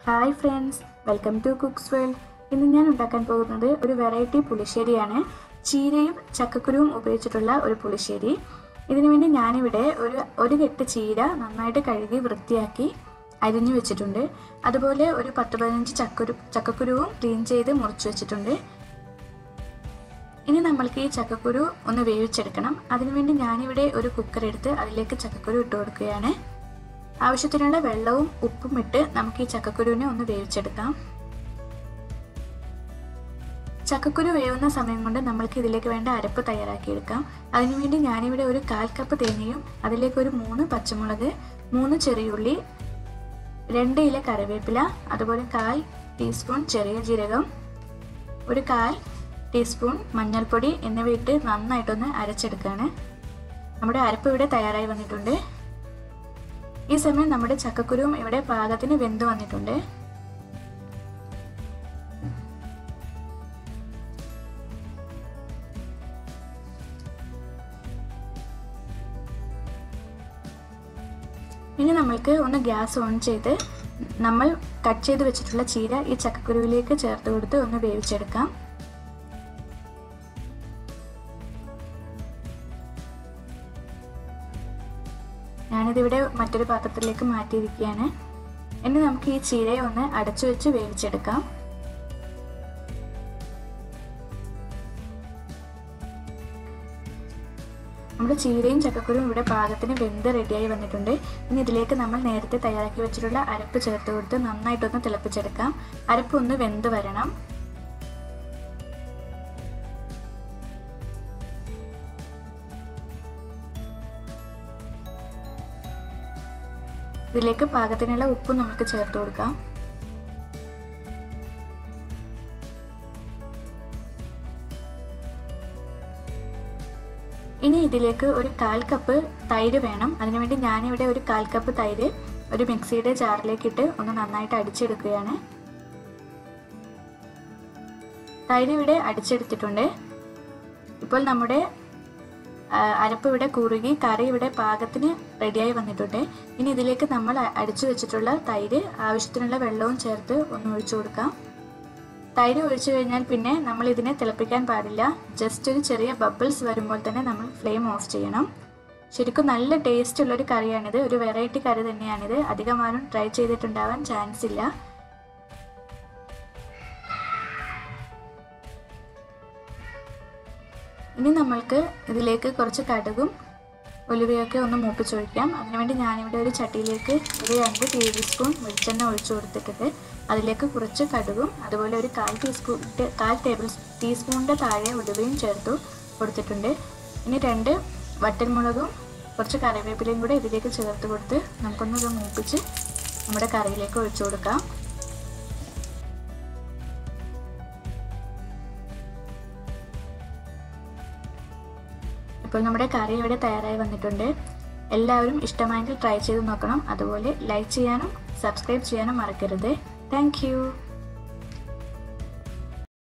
hi friends welcome to cooks world ഇന്ന് ഞാൻ ഉണ്ടാക്കാൻ പോകുന്നത് ഒരു വെറൈറ്റി പുളിശ്ശേരിയാണ് ചീരയും ചക്കക്കുരുവും ഉപയോഗിച്ചിട്ടുള്ള ഒരു പുളിശ്ശേരി ഇതിനു വേണ്ടി ഞാനിവിടെ ഒരു ഒരു കെട്ട് ചീര നന്നായിട്ട് കഴുകി വൃത്തിയാക്കി അരിഞ്ഞു വെച്ചിട്ടുണ്ട് അതുപോലെ ഒരു പത്ത് പതിനഞ്ച് ചക്കുരു ചക്കക്കുരുവും ക്ലീൻ ചെയ്ത് മുറിച്ച് വെച്ചിട്ടുണ്ട് ഇനി നമ്മൾക്ക് ഈ ചക്കക്കുരു ഒന്ന് വേവിച്ചെടുക്കണം അതിനുവേണ്ടി ഞാനിവിടെ ഒരു കുക്കർ എടുത്ത് അതിലേക്ക് ചക്കക്കുരു ഇട്ട് കൊടുക്കുകയാണ് ആവശ്യത്തിനുള്ള വെള്ളവും ഉപ്പും ഇട്ട് നമുക്ക് ഈ ചക്കക്കുരുവിനെ ഒന്ന് വേവിച്ചെടുക്കാം ചക്കക്കുരു വേവുന്ന സമയം കൊണ്ട് നമ്മൾക്ക് ഇതിലേക്ക് വേണ്ട അരപ്പ് തയ്യാറാക്കിയെടുക്കാം അതിനുവേണ്ടി ഞാനിവിടെ ഒരു കാൽ കപ്പ് തേങ്ങയും അതിലേക്ക് ഒരു മൂന്ന് പച്ചമുളക് മൂന്ന് ചെറിയുള്ളി രണ്ട് ഇല കറിവേപ്പില അതുപോലെ കാൽ ടീസ്പൂൺ ചെറിയ ജീരകം ഒരു കാൽ ടീസ്പൂൺ മഞ്ഞൾപ്പൊടി എന്നിവ ഇട്ട് നന്നായിട്ടൊന്ന് അരച്ചെടുക്കുകയാണ് നമ്മുടെ അരപ്പ് ഇവിടെ തയ്യാറായി വന്നിട്ടുണ്ട് ഈ സമയം നമ്മുടെ ചക്കക്കുരുവും ഇവിടെ പാകത്തിന് വെന്ത് വന്നിട്ടുണ്ട് ഇനി നമ്മൾക്ക് ഒന്ന് ഗ്യാസ് ഓൺ ചെയ്ത് നമ്മൾ കട്ട് ചെയ്ത് വെച്ചിട്ടുള്ള ചീര ഈ ചക്കക്കുരുവിലേക്ക് ചേർത്ത് കൊടുത്ത് ഒന്ന് വേവിച്ചെടുക്കാം ഞാനിതിവിടെ മറ്റൊരു പാത്രത്തിലേക്ക് മാറ്റിയിരിക്കുകയാണ് ഇനി നമുക്ക് ഈ ചീരയെ ഒന്ന് അടച്ചു വെച്ച് വേവിച്ചെടുക്കാം നമ്മുടെ ചീരയും ചക്കക്കുരും ഇവിടെ പാകത്തിന് വെന്ത് റെഡിയായി വന്നിട്ടുണ്ട് ഇനി ഇതിലേക്ക് നമ്മൾ നേരത്തെ തയ്യാറാക്കി വെച്ചിട്ടുള്ള അരപ്പ് ചേർത്ത് കൊടുത്ത് നന്നായിട്ടൊന്ന് തിളപ്പിച്ചെടുക്കാം അരപ്പ് ഒന്ന് വെന്ത് വരണം ഇതിലേക്ക് പാകത്തിനുള്ള ഉപ്പ് നമുക്ക് ചേർത്ത് കൊടുക്കാം ഇനി ഇതിലേക്ക് ഒരു കാൽ കപ്പ് തൈര് വേണം അതിനുവേണ്ടി ഞാനിവിടെ ഒരു കാൽ കപ്പ് തൈര് ഒരു മിക്സിയുടെ ജാറിലേക്ക് ഇട്ട് ഒന്ന് നന്നായിട്ട് അടിച്ചെടുക്കുകയാണ് തൈര് ഇവിടെ അടിച്ചെടുത്തിട്ടുണ്ട് ഇപ്പോൾ നമ്മുടെ അരപ്പ് ഇവിടെ കുറുകി കറി ഇവിടെ പാകത്തിന് റെഡിയായി വന്നിട്ടുണ്ട് ഇനി ഇതിലേക്ക് നമ്മൾ അടിച്ചു വെച്ചിട്ടുള്ള തൈര് ആവശ്യത്തിനുള്ള വെള്ളവും ചേർത്ത് ഒന്ന് ഒഴിച്ചു കൊടുക്കാം തൈര് ഒഴിച്ചു കഴിഞ്ഞാൽ പിന്നെ നമ്മൾ ഇതിനെ തിളപ്പിക്കാൻ പാടില്ല ജസ്റ്റ് ഒരു ചെറിയ ബബിൾസ് വരുമ്പോൾ തന്നെ നമ്മൾ ഫ്ലെയിം ഓഫ് ചെയ്യണം ശരിക്കും നല്ല ടേസ്റ്റ് ഉള്ളൊരു കറിയാണിത് ഒരു വെറൈറ്റി കറി തന്നെയാണിത് അധികം ആരും ട്രൈ ചെയ്തിട്ടുണ്ടാവാൻ ചാൻസ് ഇല്ല ഇനി നമ്മൾക്ക് ഇതിലേക്ക് കുറച്ച് കടുകും ഒലിവയൊക്കെ ഒന്ന് മൂപ്പിച്ചൊഴിക്കാം അതിനുവേണ്ടി ഞാനിവിടെ ഒരു ചട്ടിയിലേക്ക് ഒരു രണ്ട് ടേബിൾ സ്പൂൺ വെളിച്ചെണ്ണ ഒഴിച്ചു കൊടുത്തിട്ടുണ്ട് അതിലേക്ക് കുറച്ച് കടുകും അതുപോലെ ഒരു കാൽ ടീസ്പൂൺ കാൽ ടേബിൾ ടീസ്പൂണിൻ്റെ താഴെ ഉലുവയും ചേർത്തു കൊടുത്തിട്ടുണ്ട് ഇനി രണ്ട് വറ്റൽമുളകും കുറച്ച് കറിവേപ്പിലയും കൂടെ ഇതിലേക്ക് ചേർത്ത് കൊടുത്ത് നമുക്കൊന്നത് മൂപ്പിച്ച് നമ്മുടെ കറിയിലേക്ക് ഒഴിച്ചു കൊടുക്കാം ഇപ്പോൾ നമ്മുടെ കറി ഇവിടെ തയ്യാറായി വന്നിട്ടുണ്ട് എല്ലാവരും ഇഷ്ടമായെങ്കിൽ ട്രൈ ചെയ്ത് നോക്കണം അതുപോലെ ലൈക്ക് ചെയ്യാനും സബ്സ്ക്രൈബ് ചെയ്യാനും മറക്കരുത് താങ്ക്